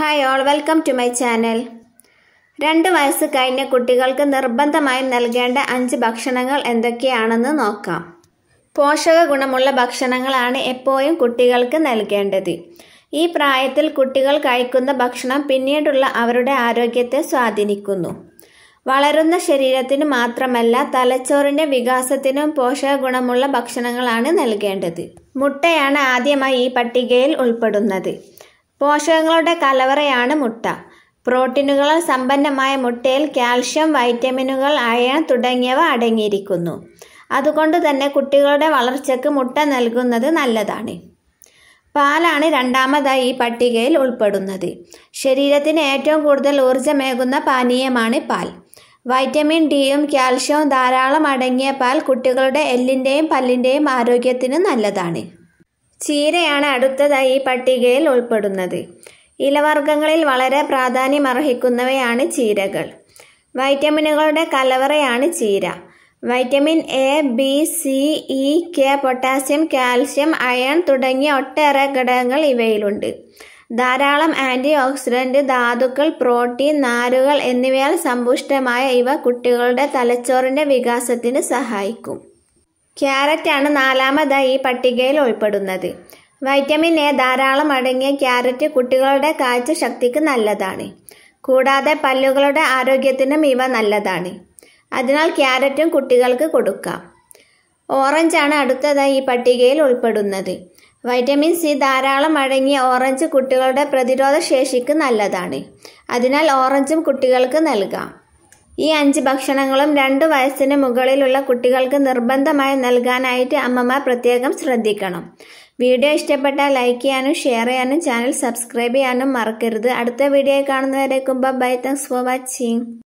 hi all welcome to my channel രണ്ട് വയസ്സ് കഴിഞ്ഞ കുട്ടികൾക്ക് നിർബന്ധമായും നൽകേണ്ട അഞ്ച് ഭക്ഷണങ്ങൾ എന്തൊക്കെയാണെന്ന് നോക്കാം പോഷക ഗുണമുള്ള ഭക്ഷണങ്ങളാണ് എപ്പോഴും കുട്ടികൾക്ക് നൽകേണ്ടത് ഈ പ്രായത്തിൽ കുട്ടികൾ കഴിക്കുന്ന ഭക്ഷണം പിന്നീടുള്ള അവരുടെ ആരോഗ്യത്തെ സ്വാധീനിക്കുന്നു വളരുന്ന ശരീരത്തിന് മാത്രമല്ല തലച്ചോറിന്റെ വികാസത്തിനും പോഷക ഗുണമുള്ള ഭക്ഷണങ്ങളാണ് നൽകേണ്ടത് മുട്ടയാണ് ആദ്യമായി ഈ പട്ടികയിൽ ഉൾപ്പെടുന്നത് പോഷകങ്ങളുടെ കലവറയാണ് മുട്ട പ്രോട്ടീനുകളാൽ സമ്പന്നമായ മുട്ടയിൽ കാൽഷ്യം വൈറ്റമിനുകൾ അയൺ തുടങ്ങിയവ അടങ്ങിയിരിക്കുന്നു അതുകൊണ്ട് തന്നെ കുട്ടികളുടെ വളർച്ചയ്ക്ക് മുട്ട നൽകുന്നത് നല്ലതാണ് പാലാണ് രണ്ടാമതായി ഈ പട്ടികയിൽ ഉൾപ്പെടുന്നത് ശരീരത്തിന് ഏറ്റവും കൂടുതൽ ഊർജ്ജമേകുന്ന പാനീയമാണ് പാൽ വൈറ്റമിൻ ഡിയും കാൽഷ്യവും ധാരാളം അടങ്ങിയ പാൽ കുട്ടികളുടെ എല്ലിൻ്റെയും പല്ലിൻ്റെയും ആരോഗ്യത്തിന് നല്ലതാണ് ചീരയാണ് അടുത്തതായി ഈ പട്ടികയിൽ ഉൾപ്പെടുന്നത് ഇലവർഗ്ഗങ്ങളിൽ വളരെ പ്രാധാന്യമർഹിക്കുന്നവയാണ് ചീരകൾ വൈറ്റമിനുകളുടെ കലവറയാണ് ചീര vitamin A B C E K potassium calcium iron തുടങ്ങിയ ഒട്ടേറെ ഘടകങ്ങൾ ഇവയിലുണ്ട് ധാരാളം ആൻറ്റി ഓക്സിഡന്റ് ധാതുക്കൾ പ്രോട്ടീൻ നാരുകൾ എന്നിവയാൽ സമ്പുഷ്ടമായ ഇവ കുട്ടികളുടെ തലച്ചോറിന്റെ വികാസത്തിന് സഹായിക്കും ക്യാരറ്റാണ് നാലാമതായി ഈ പട്ടികയിൽ ഉൾപ്പെടുന്നത് വൈറ്റമിൻ എ ധാരാളം അടങ്ങിയ ക്യാരറ്റ് കുട്ടികളുടെ കാഴ്ച ശക്തിക്ക് നല്ലതാണ് കൂടാതെ പല്ലുകളുടെ ആരോഗ്യത്തിനും ഇവ നല്ലതാണ് അതിനാൽ ക്യാരറ്റും കുട്ടികൾക്ക് കൊടുക്കാം ഓറഞ്ചാണ് അടുത്തതായി ഈ പട്ടികയിൽ ഉൾപ്പെടുന്നത് വൈറ്റമിൻ സി ധാരാളം അടങ്ങിയ ഓറഞ്ച് കുട്ടികളുടെ പ്രതിരോധ ശേഷിക്ക് നല്ലതാണ് അതിനാൽ ഓറഞ്ചും കുട്ടികൾക്ക് നൽകാം ഈ അഞ്ച് ഭക്ഷണങ്ങളും രണ്ട് വയസ്സിന് മുകളിലുള്ള കുട്ടികൾക്ക് നിർബന്ധമായി നൽകാനായിട്ട് അമ്മമാർ പ്രത്യേകം ശ്രദ്ധിക്കണം വീഡിയോ ഇഷ്ടപ്പെട്ടാൽ ലൈക്ക് ചെയ്യാനും ഷെയർ ചെയ്യാനും ചാനൽ സബ്സ്ക്രൈബ് ചെയ്യാനും മറക്കരുത് അടുത്ത വീഡിയോ കാണുന്നവരേക്കും ബൈ താങ്ക്സ് ഫോർ വാച്ചിങ്